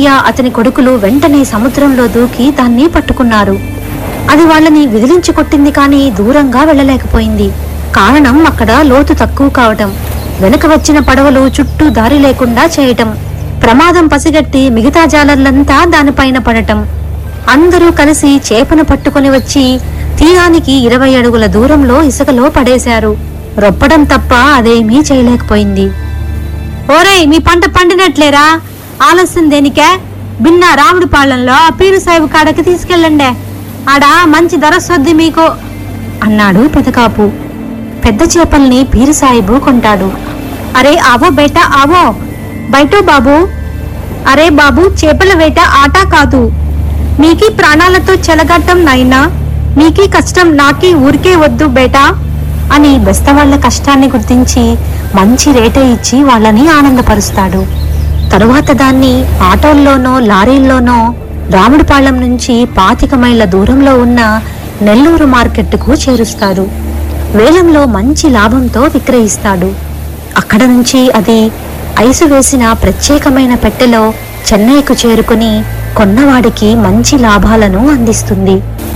రామయ్య అతని కొడుకులు వెంటనే సముద్రంలో దూకి దాన్ని పట్టుకున్నారు అది వాళ్ళని విదిలించి కొట్టింది కానీ దూరంగా వెళ్ళలేకపోయింది కారణం అక్కడ లోతు తక్కువ కావటం వెనుక వచ్చిన పడవలు చుట్టూ దారి లేకుండా చేయటం ప్రమాదం పసిగట్టి మిగతా జాలర్లంతా దానిపైన పడటం అందరూ కలిసి చేపను పట్టుకొని వచ్చి తీరానికి ఇరవై అడుగుల దూరంలో ఇసుకలో పడేశారు రొప్పడం తప్ప అదేమీ చేయలేకపోయింది ఓరేయ్ మీ పంట పండినట్లేరా ఆలస్యం దేనికే బిన్న రాముడి పాలెంలో పీరు సాహిబ్ కాడకి తీసుకెళ్ళండి ఆడ మంచి ధర సొద్ది మీకు అన్నాడు పెదకాపు పెద్ద చేపల్ని పీరు సాహిబు కొంటాడు అరే ఆవో బేటా ఆవో బయటో బాబు అరే బాబు చేపల వేట ఆట కాదు మీకీ ప్రాణాలతో చెలగట్టం నైనా మీకీ కష్టం నాకీ ఊరికే వద్దు బేటా అని బెస్తవాళ్ల కష్టాన్ని గుర్తించి మంచి రేటే ఇచ్చి వాళ్ళని ఆనందపరుస్తాడు తరువాత దాన్ని ఆటోల్లోనో లారీల్లోనో రాముడిపాళెం నుంచి పాతిక మైళ్ళ దూరంలో ఉన్న నెల్లూరు మార్కెట్కు చేరుస్తాడు వేలంలో మంచి లాభంతో విక్రయిస్తాడు అక్కడ నుంచి అది ఐసు వేసిన ప్రత్యేకమైన పెట్టెలో చెన్నైకు చేరుకుని కొన్నవాడికి మంచి లాభాలను అందిస్తుంది